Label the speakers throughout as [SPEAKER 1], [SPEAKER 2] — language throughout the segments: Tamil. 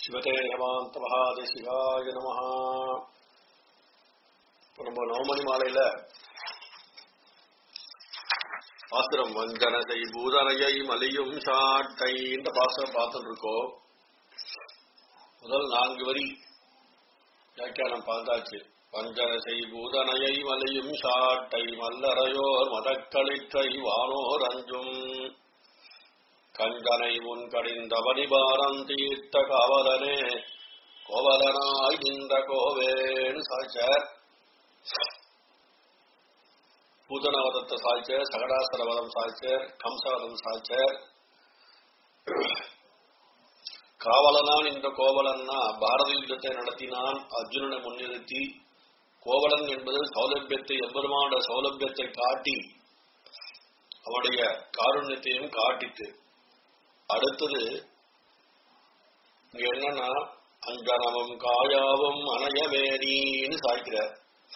[SPEAKER 1] சிவதே ஹேமாந்த மகாதேசிகாய நம இப்போ நம்ம நவமணி மாலையில பாசுரம் வஞ்சனதை பூதனையை மலியும் சாட்டை இந்த பாசுரம் பார்த்துட்டு இருக்கோம் முதல் நான்கு வரி வியாக்கியானம் பார்த்தாச்சு வஞ்சனசை பூதனையை மலையும் சாட்டை மல்லறையோர் மதக்களிற்றை வானோர் அஞ்சும் கஞ்சனை உன் கடிந்த பரிபாரம் தீர்த்த காவலனே கோவலனாய் நின்ற கோவேன்னு சாய்ச்சார் பூதனவதத்தை சாய்ச்சார் சகடாசரவதம் சாய்ச்சார் கம்சவதம் சாய்ச்சார் காவலனான் இந்த கோவலன்னா பாரத யுத்தத்தை நடத்தினான் அர்ஜுனனை முன்னிறுத்தி கோவலன் என்பது சௌலபியத்தை எம்பெருமான சௌலபியத்தை காட்டி அவனுடைய காருண்யத்தையும் காட்டித்து அடுத்தது இங்க என்னன்னா அஞ்சனமும் காயாவும் அணையவேணின்னு சாய்க்கிறார்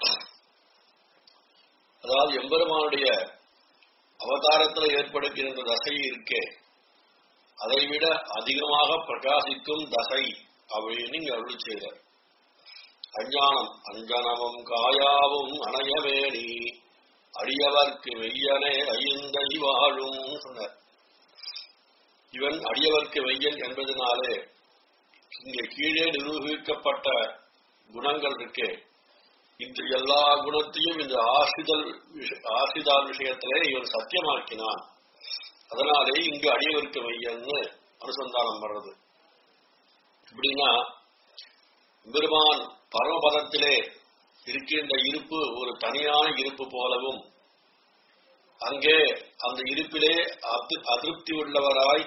[SPEAKER 1] அதாவது எம்பெருமானுடைய அவதாரத்தில் ஏற்படுகின்ற தசை இருக்கே அதை விட அதிகமாக பிரகாசிக்கும் தசை அப்படின்னு இங்க அருள் செய்கிறார் அஞ்ஞானம் அஞ்சனமும் காயாவும் அணையவேணி அடியவர்க்கு மெய்யனே ஐயந்தை வாழும் சொன்னார் இவன் அடியவர்க்கு வெய்யன் என்பதனாலே இங்கே கீழே நிரூபிக்கப்பட்ட குணங்கள் இருக்கே இந்த எல்லா குணத்தையும் இந்த ஆசிதல் ஆசிதால் விஷயத்திலே இவன் சத்தியமாக்கினான் அதனாலே இங்கு அடியவர்க்கு மையன்னு அனுசந்தானம் பண்றது எப்படின்னா பெருமான் பரமபதத்திலே இருக்கின்ற இருப்பு ஒரு தனியான இருப்பு போலவும் அங்கே அந்த இருப்பிலே அதிருப்தி உள்ளவராய்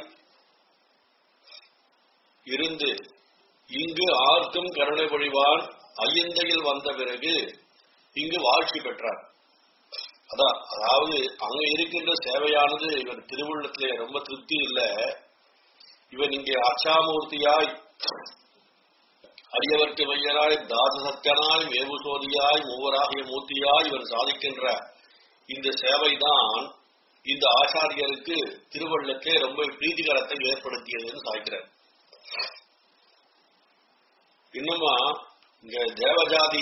[SPEAKER 1] இருந்து இங்கு ஆர்க்கும் கருணை பொழிவான் ஐயந்தையில் வந்த பிறகு இங்கு வாழ்ச்சி பெற்றார் அதான் அதாவது அங்க இருக்கின்ற சேவையானது இவன் திருவுள்ளத்திலே ரொம்ப திருப்தி இல்ல இவன் இங்கே அச்சாமூர்த்தியாய் அரியவர்க்கு மையனாய் தாசசத்தனாய் மேவுசோதியாய் மூவராகிய மூர்த்தியாய் இவன் சாதிக்கின்ற இந்த சேவைதான் இந்த ஆச்சாரியருக்கு திருவள்ளத்தை ரொம்ப பிரீதிகரத்தை ஏற்படுத்தியதுன்னு சாய்க்கிறார் இன்னுமா இங்க தேவஜாதி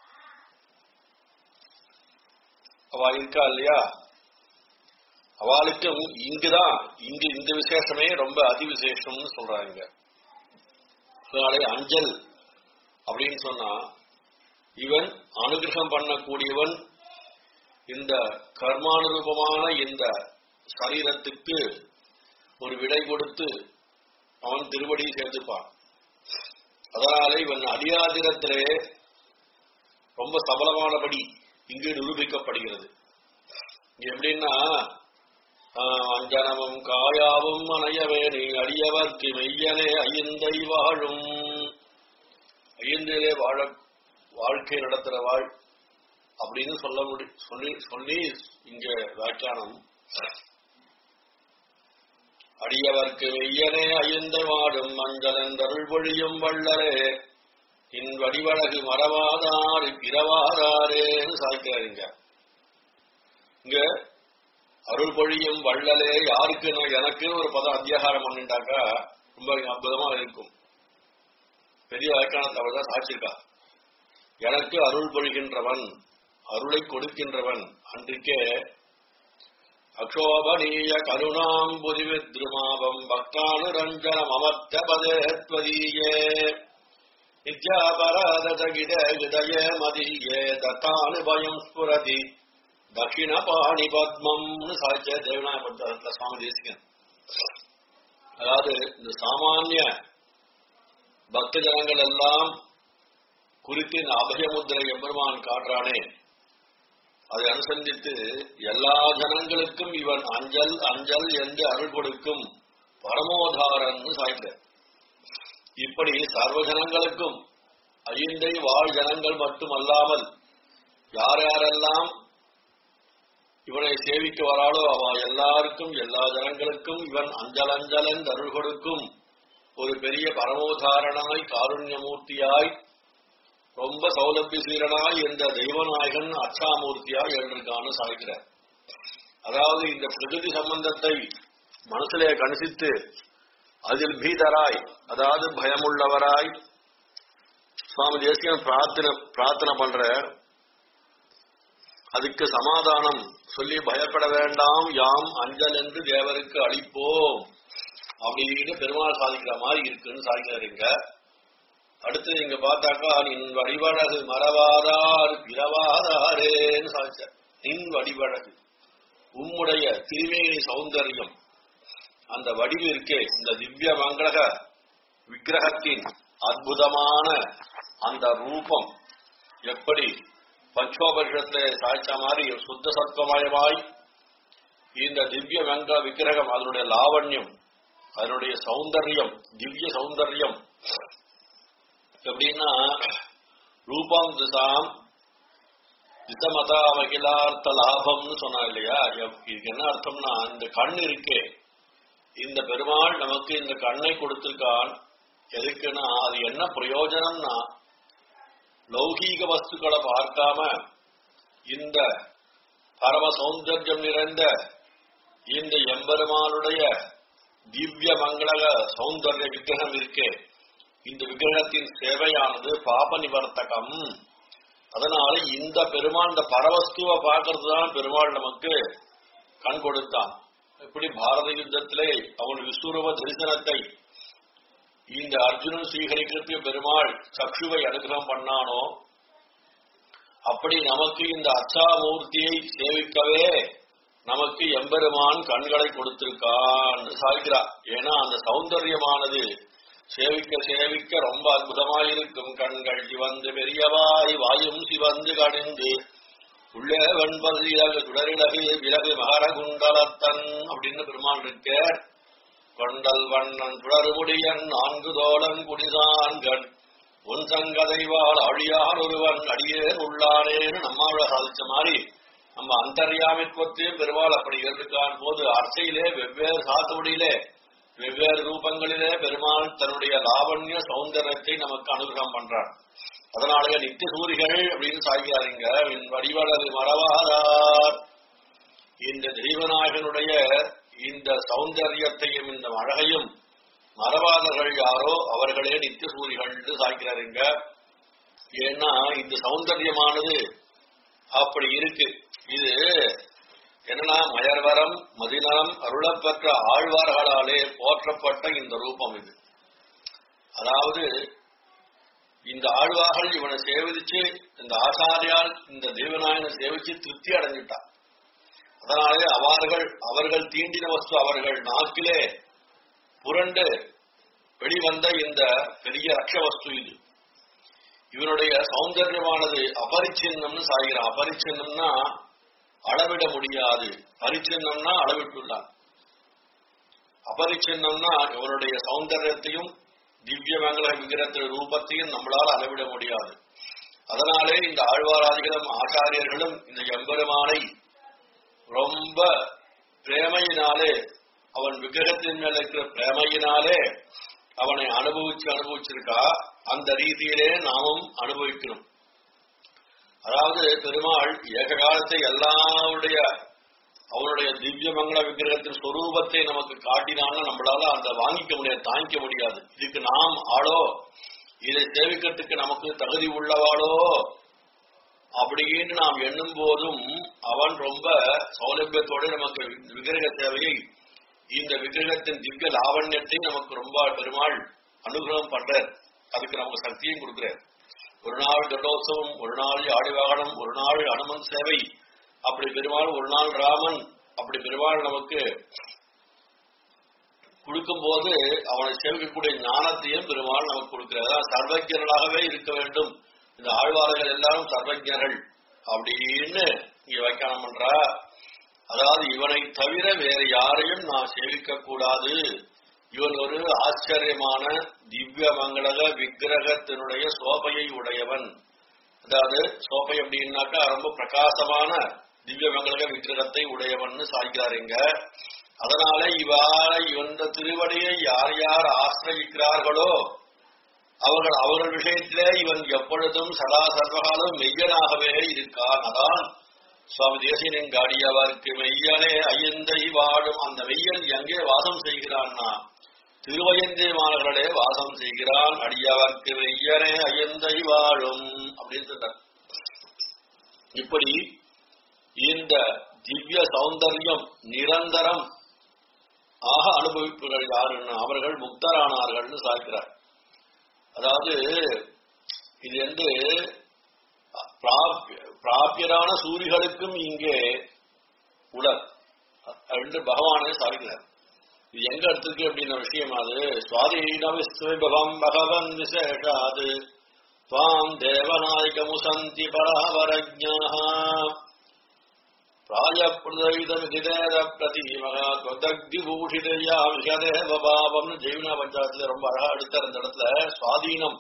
[SPEAKER 1] அவ இருக்கா இல்லையா அவளுக்கும் இங்குதான் இங்கு இந்த விசேஷமே ரொம்ப அதிவிசேஷம்னு சொல்றாங்க அதனாலே அஞ்சல் அப்படின்னு சொன்னா இவன் அனுகிரகம் பண்ணக்கூடியவன் இந்த கர்மானுரூபமான இந்த சரீரத்துக்கு ஒரு விடை கொடுத்து அவன் திருவடி சேர்த்துப்பான் அதனால இவன் அடியாதிரத்திலே ரொம்ப சபலமானபடி இங்கு நிரூபிக்கப்படுகிறது எப்படின்னா அஞ்சனமும் காயாவும் அணையவேனே அடியவர்க்கு மெய்யனே ஐயந்தை வாழும் ஐயந்திலே வாழ வாழ்க்கை நடத்துற வாழ் அப்படின்னு சொல்ல முடி சொல்லி சொல்லி இங்க வியாக்கியானம் அடியவர்க்கு வெய்யனே ஐயந்த வாடும் மஞ்சளந்தருள் பொழியும் வள்ளலே இன் வடிவழகு மறவாதாறு பிறவாதாரேன்னு சாய்க்கிறாருங்க இங்க அருள் பொழியும் வள்ளலே யாருக்கு எனக்கு ஒரு பதம் அத்தியாகாரம் பண்ணிட்டாக்கா ரொம்ப அற்புதமா இருக்கும் பெரிய வியாக்கியானத்தை அவர் தான் சாட்சிருக்கா எனக்கு அருள் பொழிகின்றவன் அருளை கொடுக்கின்றவன் அன்றைக்கே அக்ஷோபனீய கருணாம் புரிவித்ருமாவம் பக்தானுரஞ்சனம் அமர்த்த பதேத்வதீயே நித்யாபராதகிட ஹிருதய மதியே தத்தானுபயம் ஸ்புரதி தட்சிண பாணி பத்மம்னு சாய்ச்ச தேவநாயகத்துல சுவாமி தேசிகன் அதாவது இந்த சாமானிய பக்த ஜனங்கள் எல்லாம் குறித்து இந்த அபயமுத்திரை எம்பெருமான் காட்டுறானே அதை அனுசந்தித்து எல்லா ஜனங்களுக்கும் இவன் அஞ்சல் அஞ்சல் என்று அருள் கொடுக்கும் பரமோதாரன் சாய்ந்த இப்படி சர்வ ஜனங்களுக்கும் ஐந்தை வாழ் ஜனங்கள் மட்டுமல்லாமல் யார் யாரெல்லாம் இவனை சேவிக்க வராளோ அவ எல்லாருக்கும் எல்லா ஜனங்களுக்கும் இவன் அஞ்சல் அஞ்சல் என்று அருள் கொடுக்கும் ஒரு பெரிய பரமோதாரணனாய் காருண்யமூர்த்தியாய் ரொம்ப சௌலபிய சீரனாய் என்ற தெய்வநாயகன் அச்சாமூர்த்தியாய் எழுந்திருக்கான்னு சாய்க்கிறார் அதாவது இந்த பிரகிருதி சம்பந்தத்தை மனசிலே கணிசித்து அதில் பீதராய் அதாவது பயமுள்ளவராய் சுவாமி தேசியம் பிரார்த்தனை பிரார்த்தனை பண்ற அதுக்கு சமாதானம் சொல்லி பயப்பட வேண்டாம் யாம் அஞ்சல் என்று தேவருக்கு அளிப்போம் அப்படின்னு பெருமாள் சாதிக்கிற மாதிரி இருக்குன்னு சாதிக்கிறாருங்க அடுத்து இங்க பார்த்தாக்கா நின் வடிவழகு மறவாதார் பிறவாதாரேன்னு சாதிச்சார் நின் வடிவழகு உம்முடைய திருமேனி சௌந்தரியம் அந்த வடிவு இருக்கே இந்த திவ்ய மங்களக விக்கிரகத்தின் அற்புதமான அந்த ரூபம் எப்படி பஞ்சோபரிஷத்துல சாய்ச்ச மாதிரி சுத்த சத்வமயமாய் இந்த திவ்ய மங்க விக்கிரகம் அதனுடைய லாவண்யம் அதனுடைய சௌந்தர்யம் திவ்ய சௌந்தர்யம் எப்படின்னா ரூபம் திசாம் திசமதா மகிழார்த்த லாபம்னு சொன்னா இல்லையா எப்- இதுக்கு என்ன அர்த்தம்னா இந்த கண் இருக்கே இந்த பெருமாள் நமக்கு இந்த கண்ணை கொடுத்திருக்கான் எதுக்குன்னா அது என்ன பிரயோஜனம்னா லௌகீக வஸ்துக்களை பார்க்காம இந்த பரம சௌந்தர்யம் நிறைந்த இந்த எம்பெருமானுடைய திவ்ய மங்களக சௌந்தர்ய விக்கிரகம் இருக்கே இந்த விக்கிரகத்தின் சேவையானது பாப நிவர்த்தகம் அதனால இந்த பெருமாள் இந்த பரவஸ்துவை பார்க்கறது தான் பெருமாள் நமக்கு கண் கொடுத்தான் எப்படி பாரத யுத்தத்திலே அவன் விஸ்வரூப தரிசனத்தை இந்த அர்ஜுனன் ஸ்வீகரிக்கிறதுக்கு பெருமாள் சக்ஷுவை அனுகிரகம் பண்ணானோ அப்படி நமக்கு இந்த அச்சாமூர்த்தியை சேவிக்கவே நமக்கு எம்பெருமான் கண்களை கொடுத்திருக்கான் சாய்கிறார் ஏன்னா அந்த சௌந்தரியமானது சேவிக்க சேவிக்க ரொம்ப அற்புதமாயிருக்கும் கண்கள் சிவந்து பெரியவாய் வாயும் சிவந்து கணிந்து உள்ளே வெண்பது இலகு சுடரிலகு விலகு மகரகுண்டலத்தன் அப்படின்னு பெருமான் இருக்க கொண்டல் வண்ணன் சுடருமுடியன் நான்கு தோழன் குடிசான்கண் உன் சங்கதைவாள் அழியான் ஒருவன் அடியேன் உள்ளானேன்னு நம்மாவோட சாதிச்ச மாதிரி நம்ம அந்தர்யாமித்வத்தையும் பெருமாள் அப்படி இருக்கான் போது அர்ச்சையிலே வெவ்வேறு சாத்துவடியிலே வெவ்வேறு ரூபங்களிலே பெருமாள் தன்னுடைய லாவண்ய சௌந்தரியத்தை நமக்கு அனுகிரகம் பண்றான் அதனாலே நித்திய சூரிகள் அப்படின்னு சாய்கிறாருங்க என் வடிவழகு மறவாதார் இந்த தெய்வநாயகனுடைய இந்த சௌந்தரியத்தையும் இந்த அழகையும் மறவாதர்கள் யாரோ அவர்களே நித்திய சூரிகள் சாய்க்கிறாருங்க ஏன்னா இந்த சௌந்தரியமானது அப்படி இருக்கு இது என்னன்னா மயர்வரம் மதிநலம் அருளப்பெற்ற ஆழ்வார்களாலே போற்றப்பட்ட இந்த ரூபம் இது அதாவது இந்த ஆழ்வார்கள் இவனை சேவிச்சு இந்த ஆசாரியால் இந்த தேவநாயகனை சேவிச்சு திருப்தி அடைஞ்சிட்டான் அதனாலே அவர்கள் அவர்கள் தீண்டின வஸ்து அவர்கள் நாக்கிலே புரண்டு வெளிவந்த இந்த பெரிய ரக்ஷ வஸ்து இது இவனுடைய சௌந்தரியமானது அபரிச்சின்னம்னு சாகிறான் அபரிச்சின்னம்னா அளவிட முடியாது பரிச்சின்னம்னா அளவிட்டுள்ளான் அபரிச்சின்னம்னா இவனுடைய சௌந்தரியத்தையும் திவ்ய மங்கள விக்கிரத்தின் ரூபத்தையும் நம்மளால் அளவிட முடியாது அதனாலே இந்த ஆழ்வாராதிகளும் ஆச்சாரியர்களும் இந்த எம்பெருமானை ரொம்ப பிரேமையினாலே அவன் விக்கிரகத்தின் மேல இருக்கிற பிரேமையினாலே அவனை அனுபவிச்சு அனுபவிச்சிருக்கா அந்த ரீதியிலே நாமும் அனுபவிக்கணும் அதாவது பெருமாள் ஏக காலத்தை எல்லாருடைய அவருடைய திவ்ய மங்கள விக்கிரகத்தின் சொரூபத்தை நமக்கு காட்டினான்னா நம்மளால அந்த வாங்கிக்க முடியாது தாங்கிக்க முடியாது இதுக்கு நாம் ஆளோ இதை சேவிக்கிறதுக்கு நமக்கு தகுதி உள்ளவாளோ அப்படின்னு நாம் எண்ணும் போதும் அவன் ரொம்ப சௌலபியத்தோட நமக்கு விக்கிரக சேவையை இந்த விக்கிரகத்தின் திவ்ய லாவண்யத்தை நமக்கு ரொம்ப பெருமாள் அனுகிரகம் பண்றார் அதுக்கு நமக்கு சக்தியும் கொடுக்கிறார் ஒரு நாள் கண்டோத்சவம் ஒரு நாள் ஆடிவாகனம் ஒரு நாள் அனுமன் சேவை அப்படி பெருமாள் ஒரு நாள் ராமன் அப்படி பெருமாள் நமக்கு கொடுக்கும் போது அவனை சேவிக்கக்கூடிய ஞானத்தையும் பெருமாள் நமக்கு கொடுக்கிறார் அதான் சர்வஜர்களாகவே இருக்க வேண்டும் இந்த ஆழ்வார்கள் எல்லாரும் சர்வஜர்கள் அப்படின்னு இங்க வைக்கணும் பண்றா அதாவது இவனை தவிர வேற யாரையும் நான் சேவிக்க கூடாது இவன் ஒரு ஆச்சரியமான திவ்ய மங்களக விக்கிரகத்தினுடைய சோபையை உடையவன் அதாவது சோபை அப்படின்னாக்கா ரொம்ப பிரகாசமான திவ்ய மங்களக விக்கிரகத்தை உடையவன் சாய்கிறாருங்க அதனால இவாளை இந்த திருவடியை யார் யார் ஆசிரயிக்கிறார்களோ அவர்கள் அவர்கள் விஷயத்திலே இவன் எப்பொழுதும் சதா சர்வகாலம் மெய்யனாகவே இருக்கான் அதான் சுவாமி தேசியனின் காடியவருக்கு மெய்யனே ஐயந்தை வாழும் அந்த மெய்யன் எங்கே வாசம் செய்கிறான்னா திருவயந்தி மாணவர்களே வாசம் செய்கிறான் அடியவர்க்கு வெய்யனே அயந்தை வாழும் அப்படின்னு சொன்னார் இப்படி இந்த திவ்ய சௌந்தர்யம் நிரந்தரம் ஆக அனுபவிப்புகள் யாருன்னு அவர்கள் முக்தரானார்கள்னு சாய்க்கிறார் அதாவது இது வந்து பிராப்ய- பிராபியரான சூரிகளுக்கும் இங்கே உடல் என்று பகவானே சாதிக்கிறார் இது எங்க எடுத்திருக்கு அப்படின்ற விஷயம் அது சுவாதீன விஸ்வபவம் பகவன் விசேஷாது துவாம் தேவநாயகமுசந்தி பராவரஜ்ஞாः பிராயப்பிரதேத பிரதீமகா தொதக்திபூஷிதையா விஷதேவ பாவம்னு ஜெய்வினா பஞ்சாயத்துல ரொம்ப அழகா எடுத்தார் அந்த இடத்துல சுவாதீனம்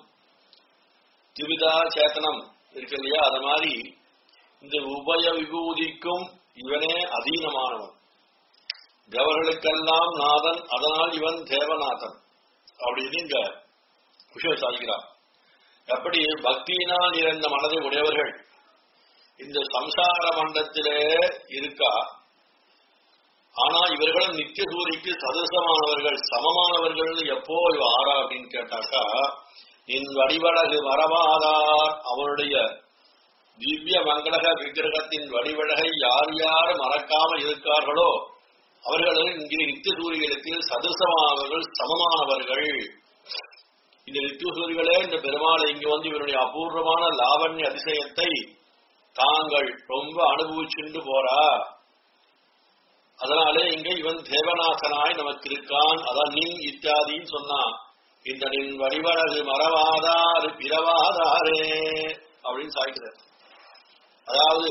[SPEAKER 1] திவிதா சேத்தனம் இருக்கு இல்லையா அது மாதிரி இந்த உபய விபூதிக்கும் இவனே அதீனமானவன் தேவர்களுக்கெல்லாம் நாதன் அதனால் இவன் தேவநாதன் அப்படின்னு இங்க விஷயம் சாதிக்கிறான் எப்படி பக்தியினால் நிறைந்த மனதை உடையவர்கள் இந்த சம்சார மண்டத்திலே இருக்கா ஆனா இவர்களும் நித்திய சூரிக்கு சதசமானவர்கள் சமமானவர்கள் எப்போ இவ ஆறா அப்படின்னு கேட்டாக்கா நின் வடிவழகு மரபாதார் அவருடைய திவ்ய மங்களக விக்கிரகத்தின் வடிவழகை யார் யார் மறக்காமல் இருக்கார்களோ அவர்கள் இங்கே நித்திய சூரியர்களுக்கு சதுசமானவர்கள் சமமானவர்கள் இந்த நித்திய சூரிகளே இந்த பெருமாளை இங்கு வந்து இவருடைய அபூர்வமான லாவண்ய அதிசயத்தை தாங்கள் ரொம்ப அனுபவிச்சுண்டு போறா அதனாலே இங்க இவன் தேவநாசனாய் நமக்கு இருக்கான் அதான் நின் இத்தியாதின்னு சொன்னான் இந்த நின் வடிவழகு மறவாதாறு பிறவாதாரே அப்படின்னு சாய்க்கிறார் அதாவது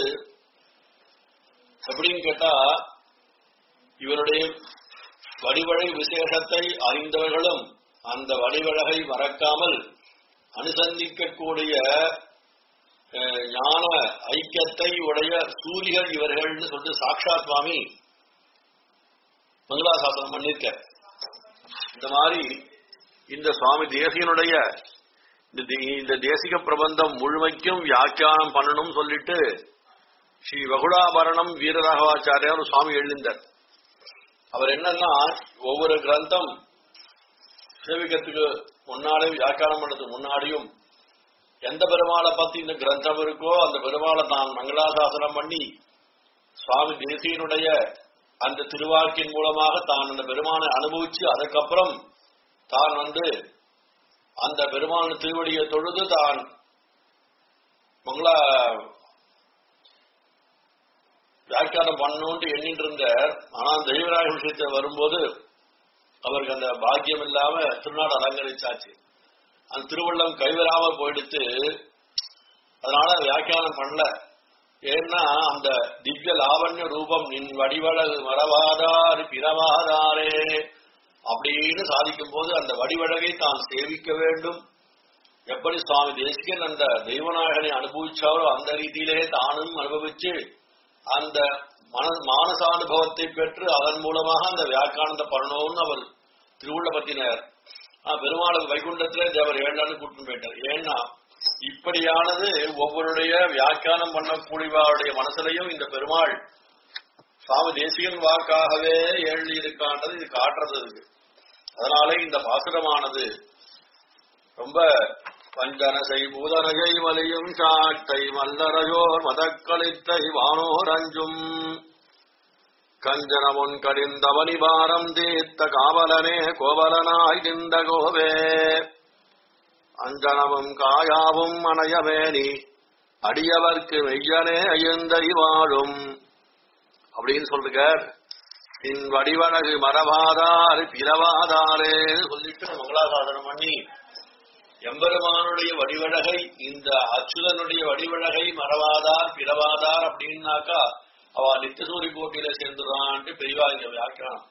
[SPEAKER 1] எப்படின்னு கேட்டா இவருடைய வடிவழை விசேஷத்தை அறிந்தவர்களும் அந்த வடிவழகை மறக்காமல் அனுசந்திக்கக்கூடிய அஹ், ஞான ஐக்கியத்தை உடைய சூரியர்கள் இவர்கள்னு சொல்லிட்டு சாக்ஷாத் சுவாமி மங்களாசாசனம் பண்ணிருக்க இந்த மாதிரி இந்த சுவாமி தேசியனுடைய இந்த தே- இந்த தேசிக பிரபந்தம் முழுமைக்கும் வியாக்கியானம் பண்ணணும் சொல்லிட்டு ஸ்ரீ வகுடாபரணம் வீரராகவாச்சாரியார் ஒரு சுவாமி எழுந்தார் அவர் என்னன்னா ஒவ்வொரு கிரந்தம் சேவிக்கிறதுக்கு முன்னாலே வியாக்கியானம் பண்ணதுக்கு முன்னாடியும் எந்த பெருமாளை பத்தி இந்த கிரந்தம் இருக்கோ அந்த பெருமாளை தான் மங்களாசாசனம் பண்ணி சுவாமி தேசியனுடைய அந்த திருவாக்கின் மூலமாக தான் அந்த பெருமானை அனுபவிச்சு அதுக்கப்புறம் தான் வந்து அந்த பெருமான திருவடியை தொழுது தான் மங்களா வியாக்கியானம் பண்ணணும்னு எண்ணிட்டு இருந்தார் ஆனா தெய்வராய விஷயத்தை வரும்போது அவருக்கு அந்த பாக்கியம் இல்லாம திருநாடு அலங்கரிச்சாச்சு அந்த திருவள்ளம் கைவராம போயிடுத்து அதனால வியாக்கியானம் பண்ணல ஏன்னா அந்த திவ்ய லாவண்ய ரூபம் நின் வடிவழகு மறவாதாறு பிறவாதாரே அப்படின்னு சாதிக்கும் போது அந்த வடிவழகை தான் சேவிக்க வேண்டும் எப்படி சுவாமி தேசிகன் அந்த தெய்வநாயகனை அனுபவிச்சாரோ அந்த ரீதியிலே தானும் அனுபவிச்சு அந்த மன மானசானுபவத்தை பெற்று அதன் மூலமாக அந்த வியாக்கியானத்தை பண்ணணும்னு அவர் திருவுள்ள பத்தினர் பெருமாளுக்கு வைகுண்டத்திலே தேவர் ஏண்டான்னு கூட்டிட்டு போயிட்டார் ஏன்னா இப்படியானது ஒவ்வொருடைய வியாக்கியானம் பண்ணக்கூடியவருடைய மனசுலையும் இந்த பெருமாள் சுவாமி தேசிகன் வாக்காகவே எழுதி இருக்கான்றது இது காட்டுறது இருக்கு அதனாலே இந்த பாசுரமானது ரொம்ப பஞ்சனசை பூதனகை மலையும் சாட்டை மல்லரையோர் மதக்களித்தை வானோரஞ்சும் கஞ்சனமுன் கடிந்தவனி பாரம் தீர்த்த காவலனே கோவலனாய் நின்ற கோவே அஞ்சனமும் காயாவும் அணையமேனி அடியவர்க்கு மெய்யனே ஐயந்தை வாழும் அப்படின்னு சொல்லுங்க இன் வடிவழகு மரபாதார் பிறவாதாரேன்னு சொல்லிட்டு மங்களாசாதனம் பண்ணி எம்பெருமானுடைய வடிவழகை இந்த அச்சுதனுடைய வடிவழகை மறவாதார் பிறவாதார் அப்படின்னாக்கா அவ நித்தியசூரி கோட்டியில சேர்ந்துதான்ட்டு பெரியவா இங்க வியாக்கியானம்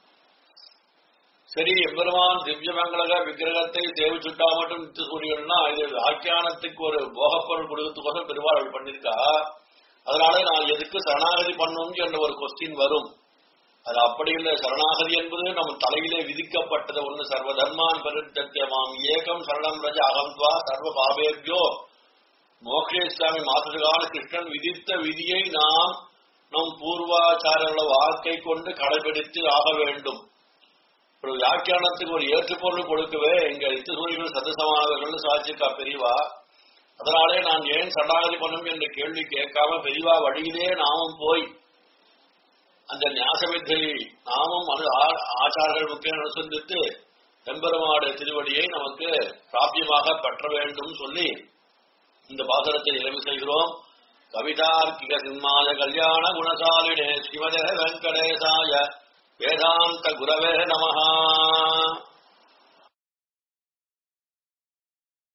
[SPEAKER 1] சரி எம்பெருமான் திவ்யமங்கலக விக்கிரகத்தை சேவிச்சுட்டா மட்டும் நித்தியசூரியன்னா இது வியாக்கியானத்துக்கு ஒரு போகப்பொருள் கொடுக்கறதுக்கோசம் பெருமாள் அவள் பண்ணிருக்கா அதனால நான் எதுக்கு சரணாகதி பண்ணணும் என்ற ஒரு கொஸ்டின் வரும் அது அப்படி இல்லை சரணாகதி என்பது நம் தலையிலே விதிக்கப்பட்டது ஒண்ணு சர்வ தர்மான் பரித்தத்தியமாம் ஏகம் சரணம் ரஜ அகம்த்வா சர்வ பாபேபியோ மோக்ஷேஸ்வாமி மாதகால கிருஷ்ணன் விதித்த விதியை நாம் நம் பூர்வாச்சாரங்கள வாக்கை கொண்டு கடைபிடித்து ஆக வேண்டும் ஒரு வியாக்கியானத்துக்கு ஒரு ஏற்றுப்பொருள் கொடுக்கவே எங்க இத்துசூரிகள் சதசமானவர்கள் சாட்சிக்கா பெரியவா அதனாலே நான் ஏன் சடாகதி பண்ணும் என்ற கேள்வி கேட்காம பெரியவா வழியிலே நாமும் போய் அந்த ஞாசவித்தை நாமும் அது ஆ- ஆச்சாரர்கள் முக்கியம் அனுசந்தித்து எம்பெருமாடு திருவடியை நமக்கு பிராபியமாக பெற்ற வேண்டும் சொல்லி இந்த பாசனத்தை நிறைவு செய்கிறோம் கவிதார்க்கிக சிம்மாய கல்யாண குணசாலினே ஸ்ரீமதே வெங்கடேசாய வேதாந்த குரவே நமஹா